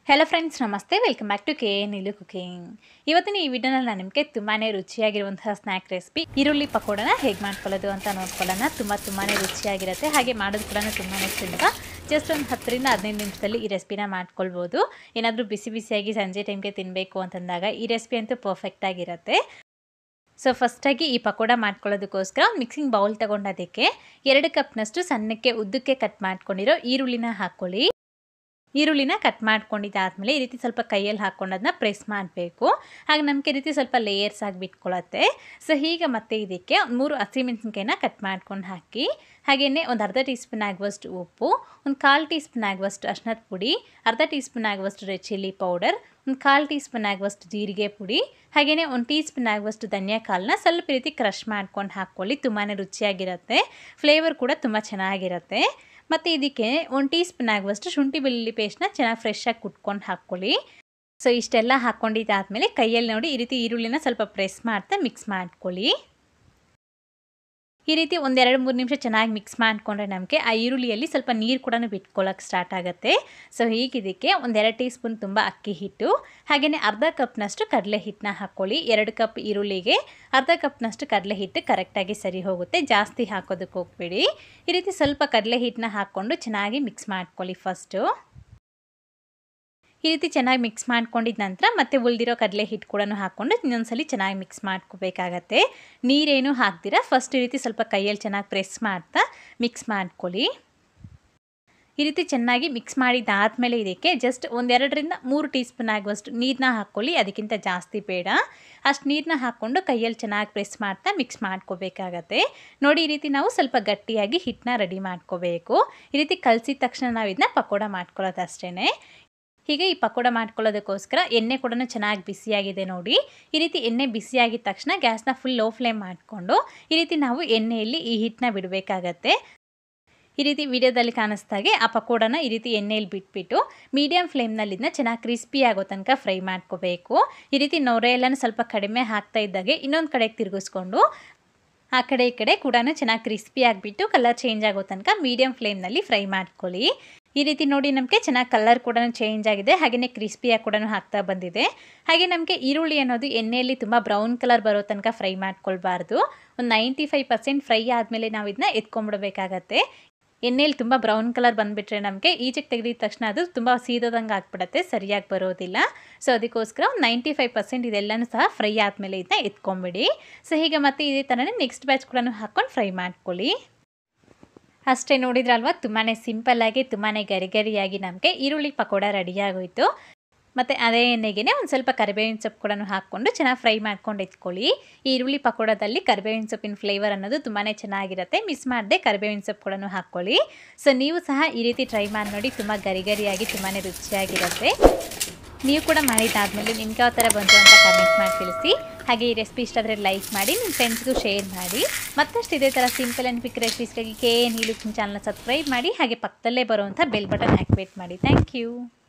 hello friends ನಮಸ್ತೆ welcome back to K Neelu cooking ಇವತ್ತಿನ ಈ ವಿಡಿಯೋನಲ್ಲಿ ನಾನು ನಿಮಗೆ ತುಂಬಾ ರುಚಿಯಾಗಿರುವಂತಹ ಸ್ನ್ಯಾಕ್ ರೆಸಿಪಿ ಈರುಳ್ಳಿ ಪಕೋಡನ ಹೇಗೆ ಮಾಡ್ಕೊಳ್ಳೋದು ಅಂತ ನೋಡ್ಕೊಳ್ಳೋಣ ತುಂಬ ತುಂಬಾ ರುಚಿಯಾಗಿರುತ್ತೆ ಹಾಗೆ ಮಾಡೋದು ಕೂಡ ತುಂಬಾ ಸುಲಭ ಜಸ್ಟ್ ಒಂದು ಹತ್ತರಿಂದ ಹದಿನೈದು ನಿಮಿಷದಲ್ಲಿ ಈ ರೆಸಿಪಿನ ಮಾಡ್ಕೊಳ್ಬೋದು ಏನಾದರೂ ಬಿಸಿ ಬಿಸಿಯಾಗಿ ಸಂಜೆ ಟೈಮ್ಗೆ ತಿನ್ನಬೇಕು ಅಂತಂದಾಗ ಈ ರೆಸಿಪಿ ಅಂತೂ ಪರ್ಫೆಕ್ಟ್ ಆಗಿರುತ್ತೆ ಸೊ ಫಸ್ಟಾಗಿ ಈ ಪಕೋಡ ಮಾಡ್ಕೊಳ್ಳೋದಕ್ಕೋಸ್ಕರ ಮಿಕ್ಸಿಂಗ್ ಬೌಲ್ ತಗೊಂಡೋದಕ್ಕೆ ಎರಡು ಕಪ್ನಷ್ಟು ಸಣ್ಣಕ್ಕೆ ಉದ್ದಕ್ಕೆ ಕಟ್ ಮಾಡ್ಕೊಂಡಿರೋ ಈರುಳ್ಳಿನ ಹಾಕ್ಕೊಳ್ಳಿ ಈರುಳ್ಳಿನ ಕಟ್ ಮಾಡ್ಕೊಂಡಿದ್ದಾದಮೇಲೆ ಈ ರೀತಿ ಸ್ವಲ್ಪ ಕೈಯಲ್ಲಿ ಹಾಕ್ಕೊಂಡು ಅದನ್ನ ಪ್ರೆಸ್ ಮಾಡಬೇಕು ಹಾಗೆ ನಮಗೆ ಈ ರೀತಿ ಸ್ವಲ್ಪ ಲೇಯರ್ಸ್ ಆಗಿ ಬಿಟ್ಕೊಳ್ಳುತ್ತೆ ಸೊ ಈಗ ಮತ್ತೆ ಇದಕ್ಕೆ ಒಂದು ಮೂರು ಹಸಿಮೆಣಸಿನ್ಕಾಯಿನ ಕಟ್ ಮಾಡ್ಕೊಂಡು ಹಾಕಿ ಹಾಗೆಯೇ ಒಂದು ಅರ್ಧ ಟೀ ಸ್ಪೂನ್ ಆಗುವಷ್ಟು ಉಪ್ಪು ಒಂದು ಕಾಲು ಟೀ ಸ್ಪೂನ್ ಆಗುವಷ್ಟು ಅರ್ಶನದ ಪುಡಿ ಅರ್ಧ ಟೀ ಸ್ಪೂನ್ ಆಗುವಷ್ಟು ರೆಡ್ ಚಿಲ್ಲಿ ಪೌಡರ್ ಒಂದು ಕಾಲು ಟೀ ಸ್ಪೂನ್ ಆಗುವಷ್ಟು ಜೀರಿಗೆ ಪುಡಿ ಹಾಗೆಯೇ ಒಂದು ಟೀ ಸ್ಪೂನ್ ಆಗುವಷ್ಟು ಧನಿಯಾ ಕಾಳನ್ನ ಸ್ವಲ್ಪ ರೀತಿ ಕ್ರಷ್ ಮಾಡ್ಕೊಂಡು ಹಾಕ್ಕೊಳ್ಳಿ ತುಂಬಾ ರುಚಿಯಾಗಿರುತ್ತೆ ಫ್ಲೇವರ್ ಕೂಡ ತುಂಬ ಚೆನ್ನಾಗಿರುತ್ತೆ ಮತ್ತು ಇದಕ್ಕೆ ಒಂದು ಟೀ ಸ್ಪೂನ್ ಆಗುವಷ್ಟು ಶುಂಠಿ ಬೆಳ್ಳುಳ್ಳಿ ಪೇಸ್ಟ್ನ ಚೆನ್ನಾಗಿ ಫ್ರೆಶ್ಶಾಗಿ ಕುಟ್ಕೊಂಡು ಹಾಕ್ಕೊಳ್ಳಿ ಸೊ ಇಷ್ಟೆಲ್ಲ ಹಾಕ್ಕೊಂಡಿದ್ದಾದಮೇಲೆ ಕೈಯಲ್ಲಿ ನೋಡಿ ಈ ರೀತಿ ಈರುಳ್ಳಿನ ಸ್ವಲ್ಪ ಪ್ರೆಸ್ ಮಾಡ್ತಾ ಮಿಕ್ಸ್ ಮಾಡ್ಕೊಳ್ಳಿ ಈ ರೀತಿ ಒಂದೆರಡು ಮೂರು ನಿಮಿಷ ಚೆನ್ನಾಗಿ ಮಿಕ್ಸ್ ಮಾಡಿಕೊಂಡ್ರೆ ನಮಗೆ ಆ ಈರುಳ್ಳಿಯಲ್ಲಿ ಸ್ವಲ್ಪ ನೀರು ಕೂಡ ಬಿಟ್ಕೊಳ್ಳೋಕೆ ಸ್ಟಾರ್ಟ್ ಆಗುತ್ತೆ ಸೊ ಹೀಗಿದಕ್ಕೆ ಒಂದೆರಡು ಟೀ ಸ್ಪೂನ್ ತುಂಬ ಅಕ್ಕಿ ಹಿಟ್ಟು ಹಾಗೆಯೇ ಅರ್ಧ ಕಪ್ನಷ್ಟು ಕಡಲೆ ಹಿಟ್ಟನ್ನ ಹಾಕ್ಕೊಳ್ಳಿ ಎರಡು ಕಪ್ ಈರುಳ್ಳಿಗೆ ಅರ್ಧ ಕಪ್ನಷ್ಟು ಕಡಲೆ ಹಿಟ್ಟು ಕರೆಕ್ಟಾಗಿ ಸರಿ ಹೋಗುತ್ತೆ ಜಾಸ್ತಿ ಹಾಕೋದಕ್ಕೆ ಹೋಗ್ಬೇಡಿ ಈ ರೀತಿ ಸ್ವಲ್ಪ ಕಡಲೆ ಹಿಟ್ಟನ್ನ ಹಾಕ್ಕೊಂಡು ಚೆನ್ನಾಗಿ ಮಿಕ್ಸ್ ಮಾಡ್ಕೊಳ್ಳಿ ಫಸ್ಟು ಈ ರೀತಿ ಚೆನ್ನಾಗಿ ಮಿಕ್ಸ್ ಮಾಡ್ಕೊಂಡಿದ ನಂತರ ಮತ್ತೆ ಉಳಿದಿರೋ ಕಡಲೆ ಹಿಟ್ಟು ಕೂಡ ಹಾಕ್ಕೊಂಡು ಇನ್ನೊಂದ್ಸಲಿ ಚೆನ್ನಾಗಿ ಮಿಕ್ಸ್ ಮಾಡ್ಕೋಬೇಕಾಗತ್ತೆ ನೀರೇನು ಹಾಕ್ದಿರ ಫಸ್ಟ್ ಈ ರೀತಿ ಸ್ವಲ್ಪ ಕೈಯಲ್ಲಿ ಚೆನ್ನಾಗಿ ಪ್ರೆಸ್ ಮಾಡ್ತಾ ಮಿಕ್ಸ್ ಮಾಡ್ಕೊಳ್ಳಿ ಈ ರೀತಿ ಚೆನ್ನಾಗಿ ಮಿಕ್ಸ್ ಮಾಡಿದ್ದಾದಮೇಲೆ ಇದಕ್ಕೆ ಜಸ್ಟ್ ಒಂದೆರಡರಿಂದ ಮೂರು ಟೀ ಸ್ಪೂನ್ ಆಗುವಷ್ಟು ನೀರನ್ನ ಹಾಕ್ಕೊಳ್ಳಿ ಅದಕ್ಕಿಂತ ಜಾಸ್ತಿ ಬೇಡ ಅಷ್ಟು ನೀರನ್ನ ಹಾಕ್ಕೊಂಡು ಕೈಯಲ್ಲಿ ಚೆನ್ನಾಗಿ ಪ್ರೆಸ್ ಮಾಡ್ತಾ ಮಿಕ್ಸ್ ಮಾಡ್ಕೋಬೇಕಾಗತ್ತೆ ನೋಡಿ ಈ ರೀತಿ ನಾವು ಸ್ವಲ್ಪ ಗಟ್ಟಿಯಾಗಿ ಹಿಟ್ಟನ್ನ ರೆಡಿ ಮಾಡ್ಕೋಬೇಕು ಈ ರೀತಿ ಕಲಸಿದ ತಕ್ಷಣ ನಾವು ಇದನ್ನ ಪಕೋಡ ಮಾಡ್ಕೊಳ್ಳೋದು ಅಷ್ಟೇ ಹೀಗೆ ಈ ಪಕೋಡ ಮಾಡ್ಕೊಳ್ಳೋದಕ್ಕೋಸ್ಕರ ಎಣ್ಣೆ ಕೂಡ ಚೆನ್ನಾಗಿ ಬಿಸಿಯಾಗಿದೆ ನೋಡಿ ಈ ರೀತಿ ಎಣ್ಣೆ ಬಿಸಿಯಾಗಿದ ತಕ್ಷಣ ಗ್ಯಾಸ್ನ ಫುಲ್ ಲೋ ಫ್ಲೇಮ್ ಮಾಡಿಕೊಂಡು ಈ ರೀತಿ ನಾವು ಎಣ್ಣೆಯಲ್ಲಿ ಈ ಹಿಟ್ಟನ್ನ ಬಿಡಬೇಕಾಗತ್ತೆ ಈ ರೀತಿ ವಿಡಿಯೋದಲ್ಲಿ ಕಾಣಿಸ್ದಾಗೆ ಆ ಪಕೋಡನ ಈ ರೀತಿ ಎಣ್ಣೆಯಲ್ಲಿ ಬಿಟ್ಬಿಟ್ಟು ಮೀಡಿಯಮ್ ಫ್ಲೇಮ್ನಲ್ಲಿ ಇದನ್ನ ಚೆನ್ನಾಗಿ ಕ್ರಿಸ್ಪಿ ಆಗೋ ತನಕ ಫ್ರೈ ಮಾಡ್ಕೋಬೇಕು ಈ ರೀತಿ ನೊರೆ ಎಲ್ಲನೂ ಸ್ವಲ್ಪ ಕಡಿಮೆ ಹಾಕ್ತಾ ಇದ್ದಾಗೆ ಇನ್ನೊಂದು ಕಡೆಗೆ ತಿರುಗಿಸ್ಕೊಂಡು ಆ ಕಡೆ ಈ ಕಡೆ ಕೂಡ ಚೆನ್ನಾಗಿ ಕ್ರಿಸ್ಪಿ ಆಗಿಬಿಟ್ಟು ಕಲರ್ ಚೇಂಜ್ ಆಗೋ ತನಕ ಮೀಡಿಯಮ್ ಫ್ಲೇಮ್ನಲ್ಲಿ ಫ್ರೈ ಮಾಡ್ಕೊಳ್ಳಿ ಈ ರೀತಿ ನೋಡಿ ನಮಗೆ ಚೆನ್ನಾಗಿ ಕಲರ್ ಕೂಡ ಚೇಂಜ್ ಆಗಿದೆ ಹಾಗೆಯೇ ಕ್ರಿಸ್ಪಿಯಾಗಿ ಕೂಡ ಆಗ್ತಾ ಬಂದಿದೆ ಹಾಗೆ ನಮಗೆ ಈರುಳ್ಳಿ ಅನ್ನೋದು ಎಣ್ಣೆಯಲ್ಲಿ ತುಂಬ ಬ್ರೌನ್ ಕಲರ್ ಬರೋ ತನಕ ಫ್ರೈ ಮಾಡ್ಕೊಳ್ಬಾರ್ದು ಒಂದು ನೈಂಟಿ ಫೈವ್ ಪರ್ಸೆಂಟ್ ಫ್ರೈ ಆದಮೇಲೆ ನಾವು ಇದನ್ನ ಎತ್ಕೊಂಡ್ಬಿಡ್ಬೇಕಾಗತ್ತೆ ಎಣ್ಣೆಯಲ್ಲಿ ತುಂಬ ಬ್ರೌನ್ ಕಲರ್ ಬಂದುಬಿಟ್ರೆ ನಮಗೆ ಈಚೆಗೆ ತೆಗೆದಿದ ತಕ್ಷಣ ಅದು ತುಂಬ ಸೀದೋದಂಗೆ ಆಗ್ಬಿಡುತ್ತೆ ಸರಿಯಾಗಿ ಬರೋದಿಲ್ಲ ಸೊ ಅದಕ್ಕೋಸ್ಕರ ಒಂದು ನೈಂಟಿ ಫೈವ್ ಪರ್ಸೆಂಟ್ ಇದೆಲ್ಲನೂ ಸಹ ಫ್ರೈ ಆದಮೇಲೆ ಇದನ್ನ ಎತ್ಕೊಂಬಿಡಿ ಸೊ ಹೀಗೆ ಮತ್ತೆ ಇದೇ ಥರನೇ ನೆಕ್ಸ್ಟ್ ಬ್ಯಾಚ್ ಕೂಡ ಹಾಕ್ಕೊಂಡು ಫ್ರೈ ಮಾಡ್ಕೊಳ್ಳಿ ಅಷ್ಟೇ ನೋಡಿದ್ರಲ್ವ ತುಂಬಾ ಸಿಂಪಲ್ಲಾಗಿ ತುಂಬಾ ಗರಿ ಗರಿಯಾಗಿ ನಮಗೆ ಈರುಳ್ಳಿ ಪಕೋಡ ರೆಡಿಯಾಗೋಯಿತು ಮತ್ತು ಅದೇ ಎಣ್ಣೆಗೆ ಒಂದು ಸ್ವಲ್ಪ ಕರಿಬೇವಿನ ಸೊಪ್ಪು ಕೂಡ ಹಾಕ್ಕೊಂಡು ಚೆನ್ನಾಗಿ ಫ್ರೈ ಮಾಡ್ಕೊಂಡು ಎತ್ಕೊಳ್ಳಿ ಈ ಈರುಳ್ಳಿ ಪಕೋಡದಲ್ಲಿ ಕರಿಬೇವಿನ ಸೊಪ್ಪಿನ ಫ್ಲೇವರ್ ಅನ್ನೋದು ತುಂಬಾ ಚೆನ್ನಾಗಿರುತ್ತೆ ಮಿಸ್ ಮಾಡದೆ ಕರಿಬೇವಿನ ಸೊಪ್ಪು ಕೂಡ ಹಾಕ್ಕೊಳ್ಳಿ ಸೊ ನೀವು ಸಹ ಈ ರೀತಿ ಟ್ರೈ ಮಾಡಿ ನೋಡಿ ತುಂಬ ಗರಿ ಗರಿಯಾಗಿ ತುಂಬಾ ರುಚಿಯಾಗಿರುತ್ತೆ ನೀವು ಕೂಡ ಮಾಡಿದ್ದಾದಮೇಲೆ ನಿಮ್ಗೆ ಯಾವ ಥರ ಬಂತು ಅಂತ ಕಮೆಂಟ್ ಮಾಡಿ ತಿಳಿಸಿ ಹಾಗೆ ಈ ರೆಸಿಪಿ ಇಷ್ಟ ಆದರೆ ಲೈಕ್ ಮಾಡಿ ನಿಮ್ಮ ಫ್ರೆಂಡ್ಸ್ಗೂ ಶೇರ್ ಮಾಡಿ ಮತ್ತಷ್ಟು ಇದೇ ಥರ ಸಿಂಪಲ್ ಆ್ಯಂಡ್ ಕ್ವಿಕ್ ರೆಸಿಪೀಸ್ಗಾಗಿ ಕೆ ಎನ್ ನೀಲು ಚಾನಲ್ನ ಸಬ್ಸ್ಕ್ರೈಬ್ ಮಾಡಿ ಹಾಗೆ ಪಕ್ಕದಲ್ಲೇ ಬರುವಂಥ ಬೆಲ್ ಬಟನ್ ಆ್ಯಕ್ಟಿವೇಟ್ ಮಾಡಿ ಥ್ಯಾಂಕ್ ಯು